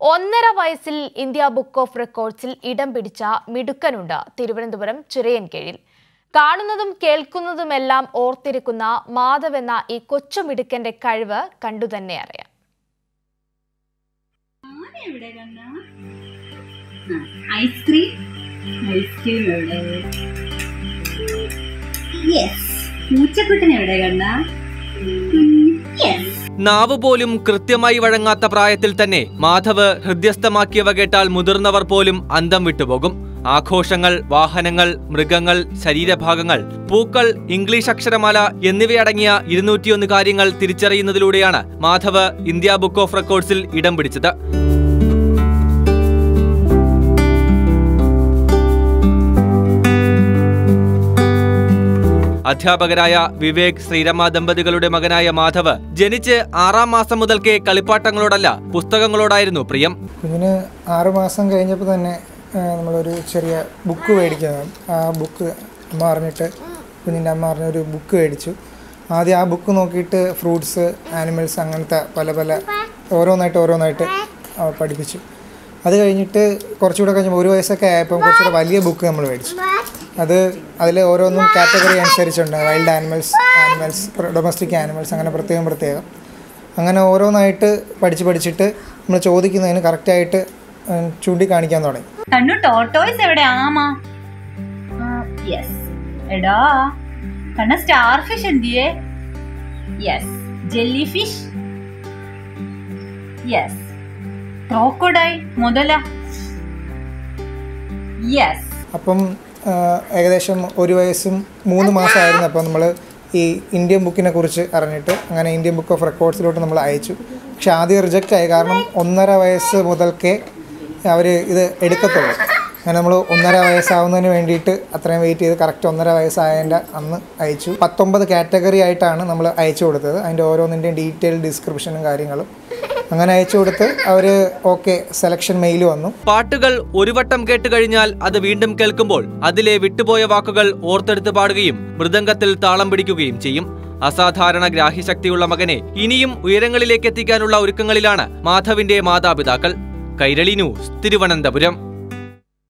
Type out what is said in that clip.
ഒന്നര വയസ്സിൽ India book of റെക്കോർഡ്സിൽ ഇടം പിടിച്ച മിടുക്കനുണ്ട് തിരുവനന്തപുരം ചിറയൻകീഴിൽ കാണുന്നതും കേൾക്കുന്നതുമെല്ലാം ഓർത്തിരിക്കുന്ന മാധവ് എന്ന ഈ കൊച്ചു മിടുക്കന്റെ കഴിവ് കണ്ടുതന്നെ അറിയാം എവിടെ കണ്ണ ഐസ്ക്രീം ഐസ്ക്രീം എവിടെ യെസ് പൂച്ചക്കുട്ടൻ എവിടെ കണ്ണ യെസ് നാവ് പോലും കൃത്യമായി വഴങ്ങാത്ത പ്രായത്തിൽ തന്നെ മാധവ് ഹൃദ്യസ്ഥമാക്കിയവ കേട്ടാൽ മുതിർന്നവർ പോലും അന്തം വിട്ടുപോകും ആഘോഷങ്ങൾ വാഹനങ്ങൾ മൃഗങ്ങൾ ശരീരഭാഗങ്ങൾ പൂക്കൾ ഇംഗ്ലീഷ് അക്ഷരമാല എന്നിവയടങ്ങിയ ഇരുന്നൂറ്റിയൊന്ന് കാര്യങ്ങൾ തിരിച്ചറിയുന്നതിലൂടെയാണ് മാധവ് ഇന്ത്യ ബുക്ക് ഓഫ് റെക്കോർഡ്സിൽ ഇടം പിടിച്ചത് അധ്യാപകരായ വിവേക് ശ്രീരമ ദമ്പതികളുടെ മകനായ മാധവ് ജനിച്ച് ആറാം മാസം മുതൽക്കേ കളിപ്പാട്ടങ്ങളോടല്ല പുസ്തകങ്ങളോടായിരുന്നു പ്രിയം കുഞ്ഞിന് ആറ് മാസം കഴിഞ്ഞപ്പോൾ തന്നെ ആ, നമ്മളൊരു ചെറിയ ബുക്ക് മേടിക്കുന്നത് ആ ബുക്ക് അമ്മ പറഞ്ഞിട്ട് കുഞ്ഞിൻ്റെ അമ്മ പറഞ്ഞ ഒരു ബുക്ക് മേടിച്ചു ആദ്യം ആ ബുക്ക് നോക്കിയിട്ട് ഫ്രൂട്ട്സ് ആനിമൽസ് അങ്ങനത്തെ പല പല ഓരോന്നായിട്ട് ഓരോന്നായിട്ട് ആ, പഠിപ്പിച്ചു അത് കഴിഞ്ഞിട്ട് കുറച്ചുകൂടെ കഴിഞ്ഞപ്പോൾ ഒരു വയസ്സൊക്കെ ആയപ്പോൾ കുറച്ചുകൂടെ വലിയ ബുക്ക് നമ്മൾ മേടിച്ചു അത് അതിൽ ഓരോന്നും കാറ്റഗറി അനുസരിച്ചുണ്ട് wild animals animals domestic animals അങ്ങനെ പ്രത്യേകം പ്രത്യേകം അങ്ങനെ ഓരോന്നായിട്ട് പഠിച്ച് പഠിച്ചിട്ട് നമ്മൾ ചോദിക്കുന്നതിന് കറക്റ്റായിട്ട് ചൂണ്ടിക്കാണിക്കാൻ തുടങ്ങി കണ്ണു ടോട്ടോയ്സ് എവിടെ ആമാ യെസ് എടാ കണ്ണ സ്റ്റാർ ഫിഷ് എന്തിയേ yes jellyfish yes crocodile മുതല യെസ് അപ്പം ആ, ഏകദേശം ഒരു വയസ്സും മൂന്ന് മാസമായിരുന്നു അപ്പോൾ നമ്മൾ ഈ ഇന്ത്യൻ ബുക്കിനെ കുറിച്ച് അറിഞ്ഞിട്ട് അങ്ങനെ ഇന്ത്യൻ ബുക്ക് ഓഫ് റെക്കോർഡ്സിലോട്ട് നമ്മൾ അയച്ചു പക്ഷെ ആദ്യം റിജക്റ്റ് ആയി കാരണം ഒന്നര വയസ്സ് മുതൽക്കേ അവർ ഇത് എടുക്കത്തുള്ളൂ അങ്ങനെ നമ്മൾ ഒന്നര വയസ്സാവുന്നതിന് വേണ്ടിയിട്ട് അത്രയും വെയിറ്റ് ചെയ്ത് കറക്റ്റ് ഒന്നര വയസ്സായതിൻ്റെ അന്ന് അയച്ചു പത്തൊമ്പത് കാറ്റഗറി ആയിട്ടാണ് നമ്മൾ അയച്ചു കൊടുത്തത് അതിൻ്റെ ഓരോന്നിൻ്റെയും ഡീറ്റെയിൽ ഡിസ്ക്രിപ്ഷനും കാര്യങ്ങളും അങ്ങനെ അയച്ചു കൊടുത്ത് അവർ ഓക്കെ സെലക്ഷൻ മെയിൽ വന്നു പാട്ടുകൾ ഒരു വട്ടം കേട്ട് കഴിഞ്ഞാൽ അത് വീണ്ടും കേൾക്കുമ്പോൾ അതിലെ വിട്ടുപോയ വാക്കുകൾ ഓർത്തെടുത്ത് പാടുകയും മൃദംഗത്തിൽ താളം പിടിക്കുകയും ചെയ്യും അസാധാരണ ഗ്രാഹ്യശക്തിയുള്ള മകനെ ഇനിയും ഉയരങ്ങളിലേക്ക് എത്തിക്കാനുള്ള ഒരുക്കങ്ങളിലാണ് മാധവിന്റെ മാതാപിതാക്കൾ കൈരളി ന്യൂസ് തിരുവനന്തപുരം